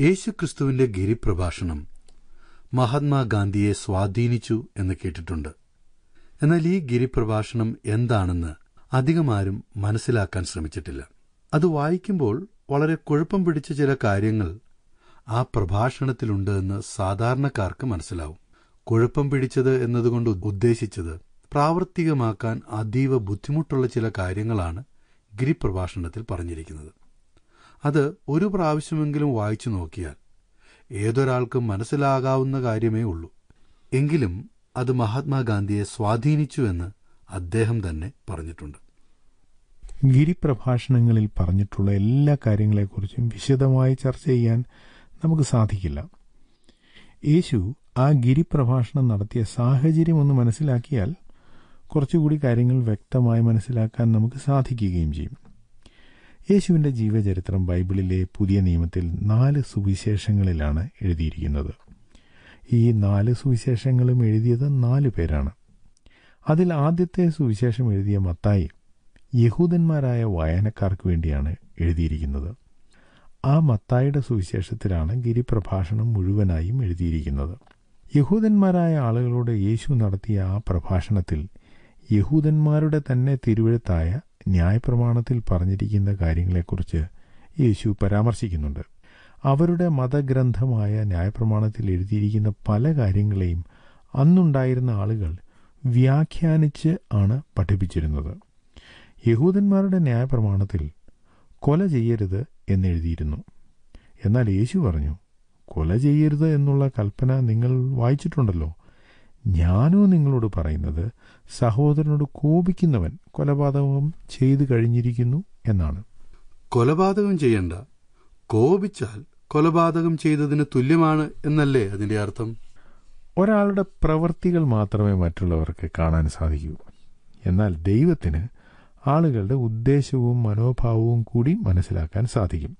യേശുക്രിസ്തുവിന്റെ ഗിരിപ്രഭാഷണം മഹാത്മാഗാന്ധിയെ സ്വാധീനിച്ചു എന്ന് കേട്ടിട്ടുണ്ട് എന്നാൽ ഈ ഗിരിപ്രഭാഷണം എന്താണെന്ന് അധികമാരും മനസ്സിലാക്കാൻ ശ്രമിച്ചിട്ടില്ല അത് വായിക്കുമ്പോൾ വളരെ കുഴപ്പം പിടിച്ച ചില കാര്യങ്ങൾ ആ പ്രഭാഷണത്തിലുണ്ട് എന്ന് സാധാരണക്കാർക്ക് മനസ്സിലാവും കുഴപ്പം പിടിച്ചത് എന്നതുകൊണ്ട് ഉദ്ദേശിച്ചത് പ്രാവർത്തികമാക്കാൻ അതീവ ബുദ്ധിമുട്ടുള്ള ചില കാര്യങ്ങളാണ് ഗിരിപ്രഭാഷണത്തിൽ പറഞ്ഞിരിക്കുന്നത് അത് ഒരു പ്രാവശ്യമെങ്കിലും വായിച്ചു നോക്കിയാൽ ഏതൊരാൾക്കും മനസ്സിലാകാവുന്ന കാര്യമേ ഉള്ളൂ എങ്കിലും അത് മഹാത്മാഗാന്ധിയെ സ്വാധീനിച്ചു എന്ന് അദ്ദേഹം തന്നെ പറഞ്ഞിട്ടുണ്ട് ഗിരിപ്രഭാഷണങ്ങളിൽ പറഞ്ഞിട്ടുള്ള എല്ലാ കാര്യങ്ങളെക്കുറിച്ചും വിശദമായി ചർച്ച ചെയ്യാൻ നമുക്ക് സാധിക്കില്ല യേശു ആ ഗിരിപ്രഭാഷണം നടത്തിയ സാഹചര്യം ഒന്ന് മനസ്സിലാക്കിയാൽ കുറച്ചുകൂടി കാര്യങ്ങൾ വ്യക്തമായി മനസ്സിലാക്കാൻ നമുക്ക് സാധിക്കുകയും ചെയ്യും യേശുവിന്റെ ജീവചരിത്രം ബൈബിളിലെ പുതിയ നിയമത്തിൽ നാല് സുവിശേഷങ്ങളിലാണ് എഴുതിയിരിക്കുന്നത് ഈ നാല് സുവിശേഷങ്ങളും എഴുതിയത് നാല് പേരാണ് അതിൽ ആദ്യത്തെ സുവിശേഷം എഴുതിയ മത്തായി യഹൂദന്മാരായ വായനക്കാർക്ക് വേണ്ടിയാണ് എഴുതിയിരിക്കുന്നത് ആ മത്തായിയുടെ സുവിശേഷത്തിലാണ് ഗിരിപ്രഭാഷണം മുഴുവനായും എഴുതിയിരിക്കുന്നത് യഹൂദന്മാരായ ആളുകളോട് യേശു നടത്തിയ ആ പ്രഭാഷണത്തിൽ യഹൂദന്മാരുടെ തന്നെ തിരുവഴുത്തായ ന്യായപ്രമാണത്തിൽ പറഞ്ഞിരിക്കുന്ന കാര്യങ്ങളെക്കുറിച്ച് യേശു പരാമർശിക്കുന്നുണ്ട് അവരുടെ മതഗ്രന്ഥമായ ന്യായപ്രമാണത്തിൽ എഴുതിയിരിക്കുന്ന പല കാര്യങ്ങളെയും അന്നുണ്ടായിരുന്ന ആളുകൾ വ്യാഖ്യാനിച്ച് ആണ് പഠിപ്പിച്ചിരുന്നത് യഹൂദന്മാരുടെ ന്യായപ്രമാണത്തിൽ കൊല ചെയ്യരുത് എന്നെഴുതിയിരുന്നു എന്നാൽ യേശു പറഞ്ഞു കൊല ചെയ്യരുത് എന്നുള്ള കൽപ്പന നിങ്ങൾ വായിച്ചിട്ടുണ്ടല്ലോ ഞാനോ നിങ്ങളോട് പറയുന്നത് സഹോദരനോട് കോപിക്കുന്നവൻ കൊലപാതകം ചെയ്തു കഴിഞ്ഞിരിക്കുന്നു എന്നാണ് കൊലപാതകം ചെയ്യണ്ട കോപിച്ചാൽ കൊലപാതകം ചെയ്തതിന് തുല്യമാണ് എന്നല്ലേ അതിന്റെ അർത്ഥം ഒരാളുടെ പ്രവൃത്തികൾ മാത്രമേ മറ്റുള്ളവർക്ക് കാണാൻ സാധിക്കൂ എന്നാൽ ദൈവത്തിന് ആളുകളുടെ ഉദ്ദേശവും മനോഭാവവും കൂടി മനസ്സിലാക്കാൻ സാധിക്കും